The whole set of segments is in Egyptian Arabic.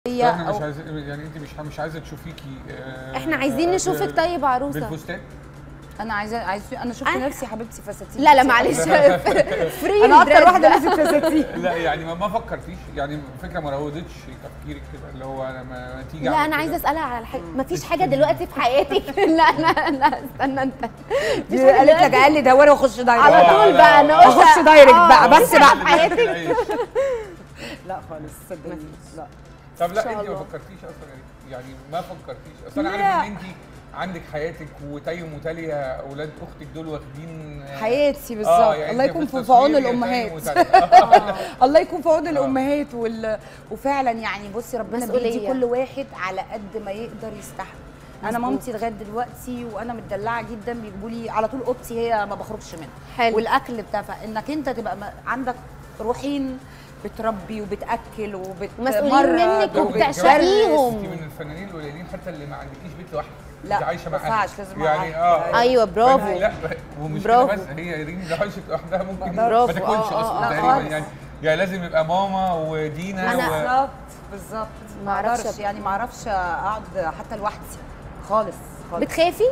احنا أو مش عايز يعني انت مش مش عايزه تشوفيكي آه، احنا عايزين آه، نشوفك ب- طيب عروسه بالفستان انا عايزه عايز انا شفت أنا- نفسي حبيبتي فساتين لا لا معلش فري انا اكتر الدريس واحده ده. لبست فساتين لا يعني ما, ما فكرتيش يعني فكره ما راودتش تفكيرك كده اللي هو انا ما, ما تيجي لا أعمل انا كده. عايزه اسالها على حاجه مفيش حاجه دلوقتي في حياتك لا لا لا استنى انت مفيش دي حاجة قالت لك دلوقتي. قال لي دوري واخش دايركت على آه، طول لا، بقى انا آه. قلت أخش دايركت آه، بقى، مفيش بس حاجة بقى. في حياتك العيش. لا خالص صدقني لا طب إن لا شاء انت ما الله. فكرتيش اصلا يعني ما فكرتيش اصل انا لا. عارف ان انت عندك حياتك وتيم وتاليا اولاد اختك دول واخدين آه، حياتي آه، بالظبط يعني الله أنت يكون في في في عون التصوير يا الامهات تيم وتاليا. الله يكون في عون الامهات وال... وفعلا يعني بصي ربنا مسؤولية. بيدي كل واحد على قد ما يقدر يستحمل انا مظبوط. مامتي لغايه دلوقتي وانا متدلعه جدا بيجيبوا لي على طول اوضتي هي ما بخرجش منها حلو. والاكل بتاع فانك انت تبقى م- عندك روحين بتربي وبتاكل مسؤولين وبتمرض منك لو وبتعشقيهم. انت من الفنانين القليلين حتى اللي ما عندكيش بيت لوحدك لا، انت عايشه ما مع ينفعش، أهلك. لازم يعني مع اه أهلك. ايوه برافو فأنت- لا ومش برافو. كده بس هي ريم لو عاشت لوحدها ممكن برافو. ما تاكلش آه، آه، اصلا آه، تقريبا خالص. يعني يعني لازم يبقى ماما ودينا أنا- و... بالظبط بالظبط ما ما أعرفش اقدرش يعني ما اعرفش اقعد حتى لوحدي خالص خالص بتخافي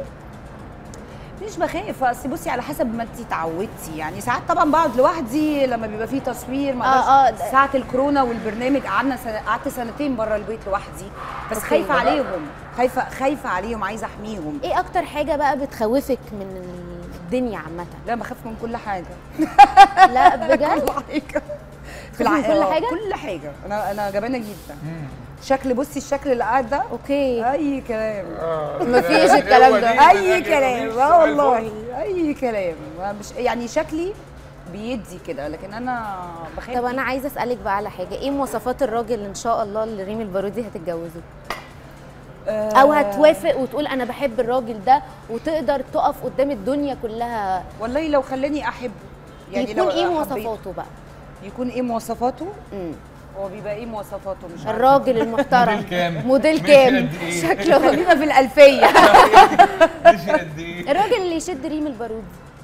مش بخاف اصل بصي على حسب ما انت اتعودتي يعني ساعات طبعا بقعد لوحدي لما بيبقى فيه تصوير ما آه، اقدرش آه، ساعه الكورونا والبرنامج قعدنا سنة قعدت سنتين بره البيت لوحدي بس أوكي. خايفه عليهم خايفه خايفه عليهم عايزه احميهم ايه اكتر حاجه بقى بتخوفك من الدنيا عامه لا بخاف من كل حاجه لا بجد كل حاجه من كل حاجة؟ كل حاجه انا انا جبانه جدا مم. شكل بصي الشكل اللي قاعد ده اوكي اي كلام آه، مفيش هو الكلام دي ده. من اي الآخر كلام مفيش اه سؤال والله فوق. اي كلام ما مش يعني شكلي بيدي كده لكن انا بخاف طب انا عايزه اسالك بقى على حاجه ايه مواصفات الراجل ان شاء الله اللي ريم البارودي هتتجوزه آه، او هتوافق وتقول انا بحب الراجل ده وتقدر تقف قدام الدنيا كلها والله لو خلاني احبه يعني لو يكون ايه حبيته. مواصفاته بقى يكون ايه مواصفاته مم. هو بيبقى ايه مواصفاته مش عارفة. الراجل المحترم موديل كام؟ موديل ماشي كام قد إيه؟ شكله خلينا في الالفيه ماشي قد ايه الراجل اللي يشد ريم البارودي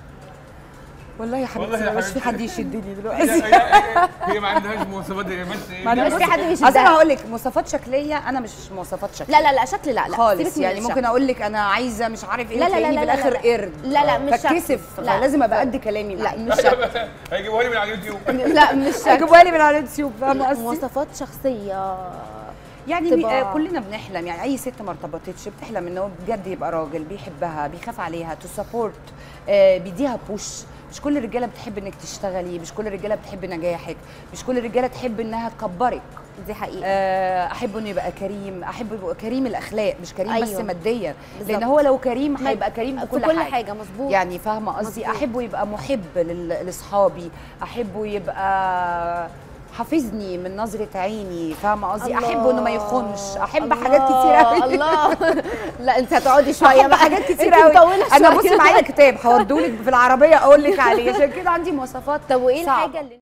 والله يا والله حبيبتي يا مش في حبيبتي. حد يشدني هي, دلوقتي هي, هي ما عندهاش مواصفات هي بس ايه ما مش عندهاش في حد اصل بيشدها. انا هقول لك مواصفات شكليه انا مش مواصفات شكليه لا لا لا شكل لا لا سيبك خالص من يعني الشكل. ممكن اقول لك انا عايزه مش عارف ايه لا لا لا تلاقيني لا في لا الاخر لا. قرد لا لا مش شكل. فاتكسف لا. فلازم ابقى قد كلامي لا معاه. مش شكل هيجيبوها لي من على اليوتيوب لا مش شكل هيجيبوها لي من على اليوتيوب فاهمه قصدي؟ مواصفات شخصيه يعني طباع. بي- آه، كلنا بنحلم يعني اي ست ما ارتبطتش بتحلم ان هو بجد يبقى راجل بيحبها بيخاف عليها تو سبورت بيديها بوش مش كل الرجاله بتحب انك تشتغلي مش كل الرجاله بتحب نجاحك مش كل الرجاله تحب انها تكبرك دي حقيقه آه، احب انه يبقى كريم احب يبقى كريم الاخلاق مش كريم أيوة. بس ماديا بالظبط. لان هو لو كريم ما- هيبقى كريم في بكل كل حاجه, حاجه مظبوط يعني فاهمه قصدي مظبوط. احبه يبقى محب لل- لاصحابي احبه يبقى حافظني من نظرة عيني فاهمة قصدي الله. احبه انه ما يخونش احب الله. حاجات كتير قوي الله لا انت هتقعدي شويه احب بقى حاجات كتير انت قوي مطولة انا شوية. بصي معايا كتاب هودولك في العربيه اقول لك عليه عشان كده عندي مواصفات طب وايه صعبة. الحاجه اللي